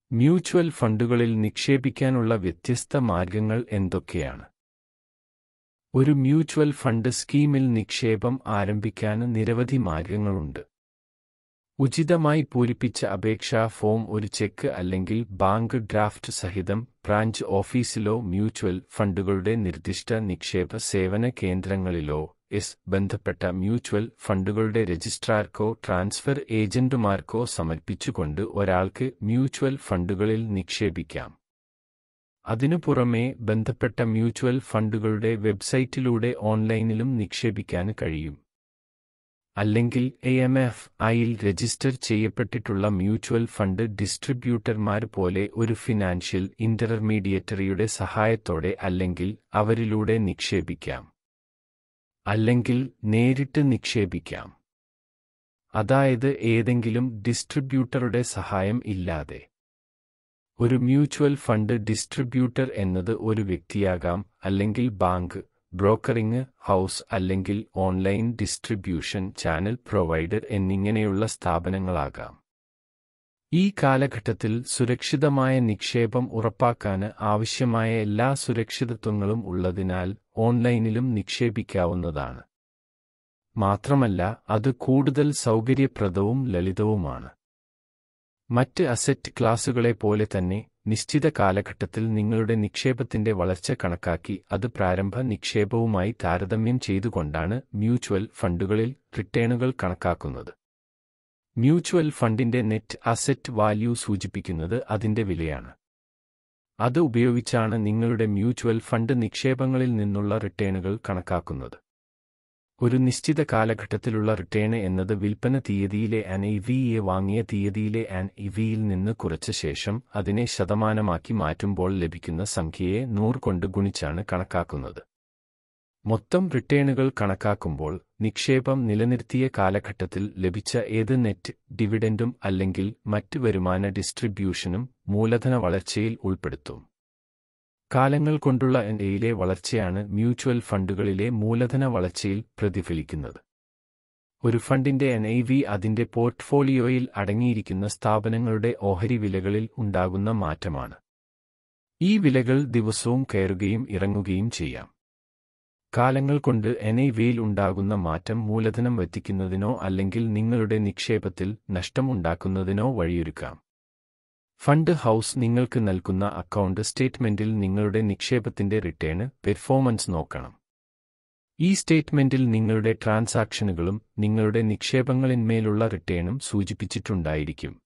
mutual ഫണ്ടുകളിൽ നിക്ഷേപിക്കാനുള്ള വ്യത്യസ്ത മാർഗങ്ങൾ എന്തൊക്കെയാണ് ഒരു മ്യൂച്വൽ ഫണ്ട് സ്കീമിൽ നിക്ഷേപം ആരംഭിക്കാൻ നിരവധി മാർഗങ്ങളുണ്ട് ഉചിതമായി പൂരിപ്പിച്ച അപേക്ഷാ ഫോം ഒരു ചെക്ക് അല്ലെങ്കിൽ ബാങ്ക് ഡ്രാഫ്റ്റ് സഹിതം ബ്രാഞ്ച് ഓഫീസിലോ മ്യൂച്വൽ ഫണ്ടുകളുടെ നിർദ്ദിഷ്ട നിക്ഷേപ സേവന കേന്ദ്രങ്ങളിലോ എസ് ബന്ധപ്പെട്ട മ്യൂച്വൽ ഫണ്ടുകളുടെ രജിസ്ട്രാർക്കോ ട്രാൻസ്ഫർ ഏജന്റുമാർക്കോ സമർപ്പിച്ചുകൊണ്ട് ഒരാൾക്ക് മ്യൂച്വൽ ഫണ്ടുകളിൽ നിക്ഷേപിക്കാം അതിനു പുറമെ ബന്ധപ്പെട്ട മ്യൂച്വൽ ഫണ്ടുകളുടെ വെബ്സൈറ്റിലൂടെ ഓൺലൈനിലും നിക്ഷേപിക്കാൻ കഴിയും അല്ലെങ്കിൽ എ എം എഫ് ഐയിൽ രജിസ്റ്റർ ചെയ്യപ്പെട്ടിട്ടുള്ള മ്യൂച്വൽ ഫണ്ട് ഡിസ്ട്രിബ്യൂട്ടർമാർ പോലെ ഒരു ഫിനാൻഷ്യൽ ഇന്റർമീഡിയറ്ററിയുടെ സഹായത്തോടെ അല്ലെങ്കിൽ അവരിലൂടെ നിക്ഷേപിക്കാം അല്ലെങ്കിൽ നേരിട്ട് നിക്ഷേപിക്കാം അതായത് ഏതെങ്കിലും ഡിസ്ട്രിബ്യൂട്ടറുടെ സഹായം ഇല്ലാതെ ഒരു മ്യൂച്വൽ ഫണ്ട് ഡിസ്ട്രിബ്യൂട്ടർ എന്നത് ഒരു വ്യക്തിയാകാം അല്ലെങ്കിൽ ബാങ്ക് ബ്രോക്കറിംഗ് ഹൗസ് അല്ലെങ്കിൽ ഓൺലൈൻ ഡിസ്ട്രിബ്യൂഷൻ ചാനൽ പ്രൊവൈഡർ എന്നിങ്ങനെയുള്ള സ്ഥാപനങ്ങളാകാം ഈ കാലഘട്ടത്തിൽ സുരക്ഷിതമായ നിക്ഷേപം ഉറപ്പാക്കാൻ ആവശ്യമായ എല്ലാ സുരക്ഷിതത്വങ്ങളും ഉള്ളതിനാൽ ഓൺലൈനിലും നിക്ഷേപിക്കാവുന്നതാണ് മാത്രമല്ല അത് കൂടുതൽ സൗകര്യപ്രദവും ലളിതവുമാണ് മറ്റ് അസറ്റ് ക്ലാസുകളെ പോലെ തന്നെ നിശ്ചിത കാലഘട്ടത്തിൽ നിങ്ങളുടെ നിക്ഷേപത്തിന്റെ വളർച്ച കണക്കാക്കി അത് പ്രാരംഭ നിക്ഷേപവുമായി താരതമ്യം ചെയ്തുകൊണ്ടാണ് മ്യൂച്വൽ ഫണ്ടുകളിൽ റിട്ടേണുകൾ കണക്കാക്കുന്നത് മ്യൂച്വൽ ഫണ്ടിന്റെ നെറ്റ് അസറ്റ് വാല്യൂ സൂചിപ്പിക്കുന്നത് അതിന്റെ വിലയാണ് അത് ഉപയോഗിച്ചാണ് നിങ്ങളുടെ മ്യൂച്വൽ ഫണ്ട് നിക്ഷേപങ്ങളിൽ നിന്നുള്ള റിട്ടേണുകൾ കണക്കാക്കുന്നത് ഒരു നിശ്ചിത കാലഘട്ടത്തിലുള്ള റിട്ടേണ് എന്നത് വിൽപ്പന തീയതിയിലെ ആൻ ഇ വിയെ വാങ്ങിയ തീയതിയിലെ ആൻ ഇ വിയിൽ നിന്ന് കുറച്ച ശേഷം അതിനെ ശതമാനമാക്കി മാറ്റുമ്പോൾ ലഭിക്കുന്ന സംഖ്യയെ നൂറ് കൊണ്ട് ഗുണിച്ചാണ് കണക്കാക്കുന്നത് മൊത്തം റിട്ടേണുകൾ കണക്കാക്കുമ്പോൾ നിക്ഷേപം നിലനിർത്തിയ കാലഘട്ടത്തിൽ ലഭിച്ച ഏത് നെറ്റ് ഡിവിഡൻഡും അല്ലെങ്കിൽ മറ്റ് വരുമാന ഡിസ്ട്രിബ്യൂഷനും മൂലധന വളർച്ചയിൽ ഉൾപ്പെടുത്തും കാലങ്ങൾ കൊണ്ടുള്ള എൻഎയിലെ വളർച്ചയാണ് മ്യൂച്വൽ ഫണ്ടുകളിലെ മൂലധന വളർച്ചയിൽ പ്രതിഫലിക്കുന്നത് ഒരു ഫണ്ടിന്റെ എൻ ഐ വി അതിന്റെ പോർട്ട്ഫോളിയോയിൽ അടങ്ങിയിരിക്കുന്ന സ്ഥാപനങ്ങളുടെ ഓഹരി വിലകളിൽ ഉണ്ടാകുന്ന മാറ്റമാണ് ഈ വിലകൾ ദിവസവും കയറുകയും ഇറങ്ങുകയും ചെയ്യാം കാലങ്ങൾ കൊണ്ട് എൻ ഐ വിയിൽ ഉണ്ടാകുന്ന മാറ്റം മൂലധനം വറ്റിക്കുന്നതിനോ അല്ലെങ്കിൽ നിങ്ങളുടെ നിക്ഷേപത്തിൽ നഷ്ടമുണ്ടാക്കുന്നതിനോ വഴിയൊരുക്കാം ഫണ്ട് ഹൗസ് നിങ്ങൾക്ക് നൽകുന്ന അക്കൗണ്ട് സ്റ്റേറ്റ്മെന്റിൽ നിങ്ങളുടെ നിക്ഷേപത്തിന്റെ റിട്ടേണ് പെർഫോമൻസ് നോക്കണം ഈ സ്റ്റേറ്റ്മെന്റിൽ നിങ്ങളുടെ ട്രാൻസാക്ഷനുകളും നിങ്ങളുടെ നിക്ഷേപങ്ങളിന്മേലുള്ള റിട്ടേണും സൂചിപ്പിച്ചിട്ടുണ്ടായിരിക്കും